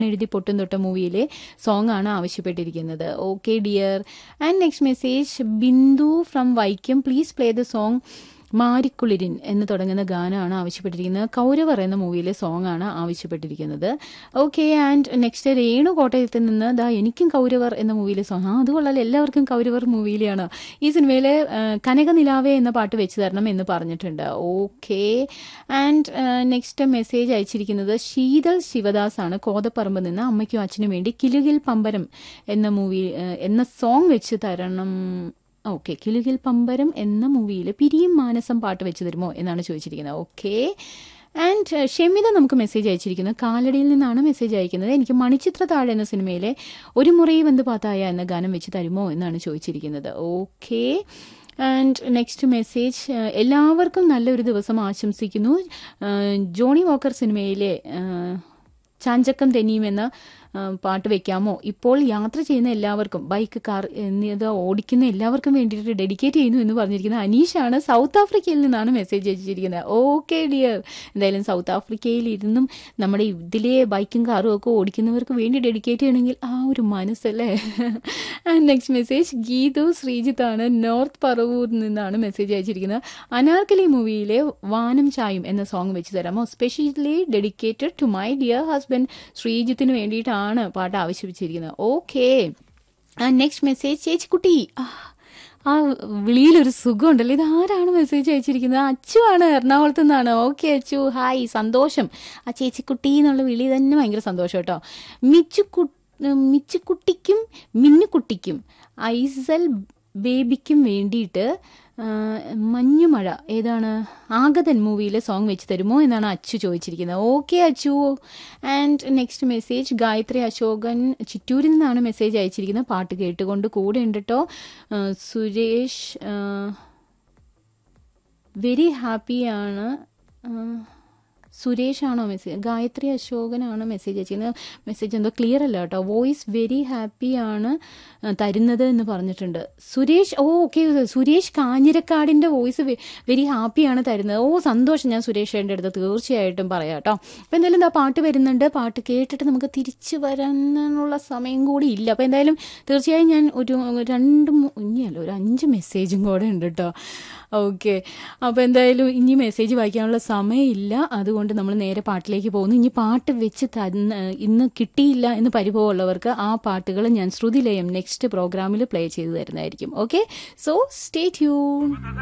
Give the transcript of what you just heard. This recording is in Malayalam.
എഴുതി പൊട്ടും തൊട്ട മൂവിയിലെ സോങ് ആണ് ആവശ്യപ്പെട്ടിരിക്കുന്നത് okay dear and next message Bindu from Vaikom please play the song മാരിക്കുളിരിൻ എന്ന് തുടങ്ങുന്ന ഗാനമാണ് ആവശ്യപ്പെട്ടിരിക്കുന്നത് കൗരവർ എന്ന മൂവിയിലെ സോങ് ആണ് ആവശ്യപ്പെട്ടിരിക്കുന്നത് ഓക്കെ ആൻഡ് നെക്സ്റ്റ് രേണു കോട്ടയത്ത് നിന്ന് ദാ എനിക്കും കൗരവർ എന്ന മൂവിയിലെ സോങ് ആ അതുകൊള്ളാലോ എല്ലാവർക്കും കൗരവർ മൂവിയിലെയാണ് ഈ സിനിമയിലെ ആ, കനകനിലാവേ എന്ന പാട്ട് വെച്ച് തരണം എന്ന് പറഞ്ഞിട്ടുണ്ട് ഓക്കെ ആൻഡ് നെക്സ്റ്റ് മെസ്സേജ് അയച്ചിരിക്കുന്നത് ശീതൾ ശിവദാസ് ആണ് കോതപ്പറമ്പ് നിന്ന് അമ്മയ്ക്കും അച്ഛനും വേണ്ടി കിലുകിൽ പമ്പരം എന്ന മൂവി എന്ന സോങ് വെച്ച് തരണം ഓക്കെ കിലുകിൽ പമ്പരം എന്ന മൂവിയിൽ പിരിയും മാനസം പാട്ട് വെച്ച് തരുമോ എന്നാണ് ചോദിച്ചിരിക്കുന്നത് ഓക്കെ ആൻഡ് ഷെമിത നമുക്ക് മെസ്സേജ് അയച്ചിരിക്കുന്നത് കാലടിയിൽ നിന്നാണ് മെസ്സേജ് അയക്കുന്നത് എനിക്ക് മണിച്ചിത്ര താഴെ എന്ന സിനിമയിലെ ഒരു മുറി വന്ന് പാത്തായ എന്ന ഗാനം വെച്ച് തരുമോ എന്നാണ് ചോദിച്ചിരിക്കുന്നത് ഓക്കെ ആൻഡ് നെക്സ്റ്റ് മെസ്സേജ് എല്ലാവർക്കും നല്ലൊരു ദിവസം ആശംസിക്കുന്നു ആ, ജോണി വോക്കർ സിനിമയിലെ ആ, ചാഞ്ചക്കം തെന്നിയും എന്ന ആ, പാട്ട് വെക്കാമോ ഇപ്പോൾ യാത്ര ചെയ്യുന്ന എല്ലാവർക്കും ബൈക്ക് കാർ എന്നിവ ഓടിക്കുന്ന എല്ലാവർക്കും വേണ്ടിയിട്ട് ഡെഡിക്കേറ്റ് ചെയ്യുന്നു എന്ന് പറഞ്ഞിരിക്കുന്ന അനീഷാണ് സൗത്ത് ആഫ്രിക്കയിൽ നിന്നാണ് മെസ്സേജ് അയച്ചിരിക്കുന്നത് ഓക്കെ ഡിയർ എന്തായാലും സൗത്ത് ആഫ്രിക്കയിൽ ഇരുന്നും നമ്മുടെ ഇതിലെ ബൈക്കും കാറും ഒക്കെ ഓടിക്കുന്നവർക്ക് വേണ്ടി ഡെഡിക്കേറ്റ് ചെയ്യണമെങ്കിൽ ആ ഒരു മനസ്സല്ലേ നെക്സ്റ്റ് മെസ്സേജ് ഗീതു ശ്രീജിത്താണ് നോർത്ത് പറവൂരിൽ നിന്നാണ് മെസ്സേജ് അയച്ചിരിക്കുന്നത് അനാർക്കലി മൂവിയിലെ വാനം ചായും എന്ന സോങ് വെച്ച് തരാമോ specially dedicated to my dear husband ശ്രീജിത്തിന് വേണ്ടിയിട്ടാണ് പാട്ട് ആവശ്യപ്പെട്ടിരിക്കുന്നത് ഓക്കെ നെക്സ്റ്റ് മെസ്സേജ് ചേച്ചിക്കുട്ടി ആ, ആ വിളിയിലൊരു സുഖമുണ്ടല്ലോ ഇത് ആരാണ് മെസ്സേജ് അയച്ചിരിക്കുന്നത് അച്ചു ആണ് എറണാകുളത്ത് നിന്നാണ് ഓക്കെ അച്ചു ഹായ് സന്തോഷം ആ ചേച്ചിക്കുട്ടി എന്നുള്ള വിളി തന്നെ ഭയങ്കര സന്തോഷം കേട്ടോ മിച്ചുക്കു മിച്ചുക്കുട്ടിക്കും മിന്നുക്കുട്ടിക്കും ഐസൽ ബേബിക്കും വേണ്ടിയിട്ട് ആ, മഞ്ഞുമഴ ഏതാണ് ആഗതൻ മൂവിയിലെ സോങ് വെച്ച് തരുമോ എന്നാണ് അച്ചു ചോദിച്ചിരിക്കുന്നത് okay Achu and next message Gayathri Ashokan ചിറ്റൂരിൽ നിന്നാണ് മെസ്സേജ് അയച്ചിരിക്കുന്നത് പാട്ട് കേട്ടുകൊണ്ട് കൂടെ ഉണ്ട് കേട്ടോ ആ, സുരേഷ് വെരി ഹാപ്പിയാണ് സുരേഷ് ആണോ മെസ്സേജ് ഗായത്രി അശോകനാണ് മെസ്സേജ് അയച്ചിരുന്നത് മെസ്സേജ് എന്തോ ക്ലിയർ അല്ല കേട്ടോ വോയിസ് വെരി ഹാപ്പിയാണ് തരുന്നത് എന്ന് പറഞ്ഞിട്ടുണ്ട് സുരേഷ് ഓ ഓക്കെ സുരേഷ് കാഞ്ഞിരക്കാടിൻ്റെ വോയിസ് വെരി ഹാപ്പിയാണ് തരുന്നത് ഓ സന്തോഷം ഞാൻ സുരേഷ് എൻ്റെ അടുത്ത് തീർച്ചയായിട്ടും പറയാം കേട്ടോ അപ്പോൾ എന്തായാലും എന്താ പാട്ട് വരുന്നുണ്ട് പാട്ട് കേട്ടിട്ട് നമുക്ക് തിരിച്ചു വരാനുള്ള സമയം കൂടി ഇല്ല അപ്പോൾ എന്തായാലും തീർച്ചയായും ഞാൻ ഒരു രണ്ട് മൂ- ഇനിയല്ല ഒരു അഞ്ച് മെസ്സേജും കൂടെ ഉണ്ട് കേട്ടോ ഓക്കെ അപ്പോൾ എന്തായാലും ഇനി മെസ്സേജ് വായിക്കാനുള്ള സമയമില്ല അതുകൊണ്ട് നമ്മൾ നേരെ പാട്ടിലേക്ക് പോകുന്നു ഇനി പാട്ട് വെച്ച് തന്ന് ഇന്ന് കിട്ടിയില്ല എന്ന് പരിഭവമുള്ളവർക്ക് ആ പാട്ടുകൾ ഞാൻ ശ്രുതിലയം നെക്സ്റ്റ് പ്രോഗ്രാമിൽ പ്ലേ ചെയ്തു തരുന്നതായിരിക്കും ഓക്കെ സോ സ്റ്റേ ട്യൂൺ